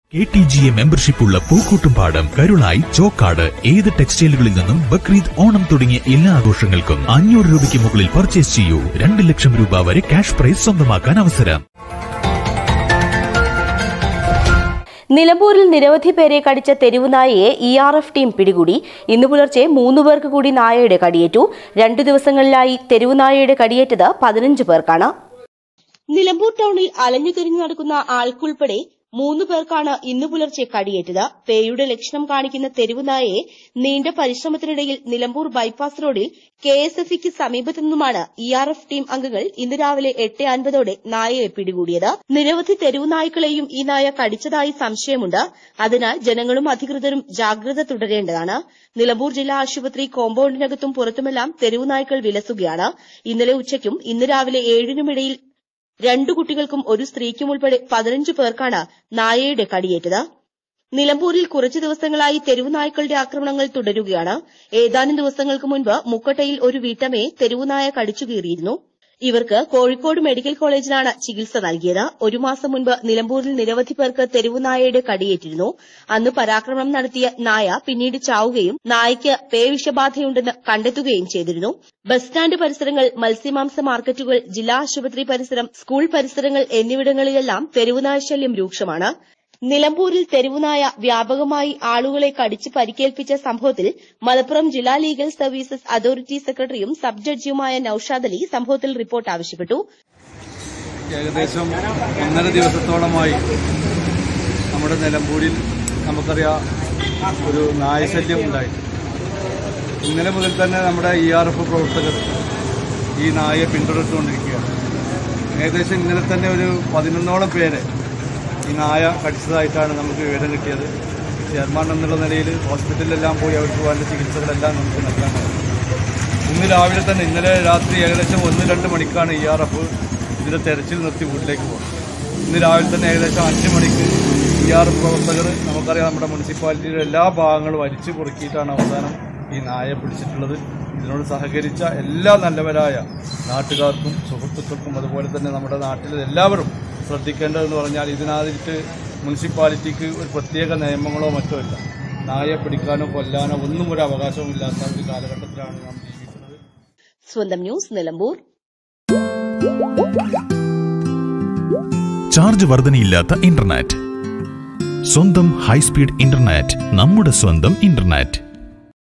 K T G A membership ഉള്ള പൂക്കൂട്ടുംപാടം കരുളായി ചോക്കാട് ഏത് ടെക്സ്റ്റൈലുകളിൽ നിന്നും ബക്രീദ് ഓണം തുടങ്ങിയ എല്ലാ ആഘോഷങ്ങൾക്കും അഞ്ഞൂറ് രൂപയ്ക്ക് മുകളിൽ പർച്ചേസ് ചെയ്യൂ രണ്ട് ലക്ഷം രൂപ വരെ ക്യാഷ് പ്രൈസ് സ്വന്തമാക്കാൻ അവസരം നിലമ്പൂരിൽ നിരവധി പേരെ കടിച്ച തെരുവുനായയെ ഇ ആർ എഫ് ടീം പിടികൂടി ഇന്നു പുലർച്ചെ മൂന്നു പേർക്ക് കൂടി നായയുടെ കടിയേറ്റു രണ്ടു ദിവസങ്ങളിലായി തെരുവുനായയുടെ കടിയേറ്റത് പതിനഞ്ച് പേർക്കാണ് നിലമ്പൂർ ടൗണിൽ അലഞ്ഞു തിരിഞ്ഞു നടക്കുന്ന ആൾക്കുൾപ്പെടെ മൂന്ന് പേർക്കാണ് ഇന്നു പുലർച്ചെ കടിയേറ്റത് പേയുടെ ലക്ഷണം കാണിക്കുന്ന തെരുവുനായയെ നീണ്ട പരിശ്രമത്തിനിടയിൽ നിലമ്പൂർ ബൈപ്പാസ് റോഡിൽ കെ എസ് എഫ് ഇക്ക് സമീപത്തു നിന്നുമാണ് ഇ ആർ എഫ് ടീം അംഗങ്ങൾ ഇന്ന് രാവിലെ എട്ട് അൻപതോടെ നായയെ പിടികൂടിയത് നിരവധി തെരുവുനായ്ക്കളെയും ഈ നായ കടിച്ചതായി സംശയമുണ്ട് അതിനാൽ ജനങ്ങളും അധികൃതരും ജാഗ്രത തുടരേണ്ടതാണ് നിലമ്പൂർ ജില്ലാ ആശുപത്രി കോമ്പൌണ്ടിനകത്തും പുറത്തുമെല്ലാം തെരുവുനായ്ക്കൾ വിലസുകയാണ് ഇന്നലെ ഉച്ചയ്ക്കും ഇന്ന് രാവിലെ ഏഴിനുമിടയിൽ രണ്ടു കുട്ടികൾക്കും ഒരു സ്ത്രീക്കും ഉൾപ്പെടെ പതിനഞ്ച് പേർക്കാണ് നായയുടെ കടിയേറ്റത് നിലമ്പൂരിൽ കുറച്ചു ദിവസങ്ങളായി തെരുവുനായ്ക്കളുടെ ആക്രമണങ്ങൾ തുടരുകയാണ് ഏതാനും ദിവസങ്ങൾക്ക് മുൻപ് മുക്കട്ടയിൽ ഒരു വീട്ടമ്മയെ തെരുവുനായ കടിച്ചുകീറിയിരുന്നു ഇവർക്ക് കോഴിക്കോട് മെഡിക്കൽ കോളേജിലാണ് ചികിത്സ നൽകിയത് ഒരു മാസം മുൻപ് നിലമ്പൂരിൽ നിരവധി പേർക്ക് തെരുവുനായയുടെ കടിയേറ്റിരുന്നു അന്ന് പരാക്രമണം നടത്തിയ നായ പിന്നീട് ചാവുകയും നായയ്ക്ക് പേവിഷബാധയുണ്ടെന്ന് കണ്ടെത്തുകയും ചെയ്തിരുന്നു ബസ് സ്റ്റാൻഡ് പരിസരങ്ങൾ മത്സ്യമാംസ മാർക്കറ്റുകൾ ജില്ലാ ആശുപത്രി പരിസരം സ്കൂൾ പരിസരങ്ങൾ എന്നിവിടങ്ങളിലെല്ലാം തെരുവുനായ ശല്യം രൂക്ഷമാണ് നിലമ്പൂരിൽ തെരുവുനായ വ്യാപകമായി ആളുകളെ കടിച്ച് പരിക്കേൽപ്പിച്ച സംഭവത്തിൽ മലപ്പുറം ജില്ലാ ലീഗൽ സർവീസസ് അതോറിറ്റി സെക്രട്ടറിയും സബ് ജഡ്ജിയുമായ നൌഷാദ് അലി സംഭവത്തിൽ റിപ്പോർട്ട് ആവശ്യപ്പെട്ടു ഏകദേശം ഒന്നര ദിവസത്തോളമായി നമ്മുടെ നിലമ്പൂരിൽ നമുക്കറിയാം ഒരു നായശല്യം ഉണ്ടായി ഇന്നലെ മുതൽ തന്നെ നമ്മുടെ ഇ ആർ എഫ് പ്രവർത്തകർ ഈ നായയെ പിന്തുടർന്നുകൊണ്ടിരിക്കുകയാണ് ഏകദേശം ഇന്നലെ തന്നെ ഒരു പതിനൊന്നോളം പേരെ ഈ നായ കടിച്ചതായിട്ടാണ് നമുക്ക് വിവരം കിട്ടിയത് ചെയർമാൻ എന്നുള്ള നിലയിൽ ഹോസ്പിറ്റലിലെല്ലാം പോയി അവർക്ക് വേണ്ട ചികിത്സകളെല്ലാം നമുക്ക് നൽകാൻ കഴിയും ഇന്ന് രാവിലെ തന്നെ ഇന്നലെ രാത്രി ഏകദേശം ഒന്ന് രണ്ട് മണിക്കാണ് ഇ ആർ എഫ് ഇതിന്റെ തെരച്ചിൽ നിർത്തി വീട്ടിലേക്ക് പോകുന്നത് ഇന്ന് രാവിലെ തന്നെ ഏകദേശം അഞ്ച് മണിക്ക് ഇ ആർ എഫ് പ്രവർത്തകർ നമുക്കറിയാം നമ്മുടെ മുനിസിപ്പാലിറ്റിയുടെ എല്ലാ ഭാഗങ്ങളും വലിച്ചു കുറുക്കിയിട്ടാണ് അവസാനം ഈ നായയെ പിടിച്ചിട്ടുള്ളത് ഇതിനോട് സഹകരിച്ച എല്ലാ നല്ലവരായ നാട്ടുകാർക്കും സുഹൃത്തുക്കൾക്കും അതുപോലെ തന്നെ നമ്മുടെ നാട്ടിലെ എല്ലാവരും ശ്രദ്ധിക്കേണ്ടതെന്ന് പറഞ്ഞാൽ ഇതിനകത്ത് മുനിസിപ്പാലിറ്റിക്ക് ഒരു പ്രത്യേക നിയമങ്ങളോ മറ്റോ ഇല്ല നായയെ പിടിക്കാനോ കൊല്ലാനോ ഒന്നും ഒരു അവകാശവും ഇല്ലാത്ത ഒരു കാലഘട്ടത്തിലാണ് നാം ജീവിക്കുന്നത് സ്വന്തം ന്യൂസ് നിലമ്പൂർ ചാർജ് വർധനയില്ലാത്ത ഇന്റർനെറ്റ് സ്വന്തം ഹൈസ്പീഡ് ഇന്റർനെറ്റ് നമ്മുടെ സ്വന്തം ഇന്റർനെറ്റ്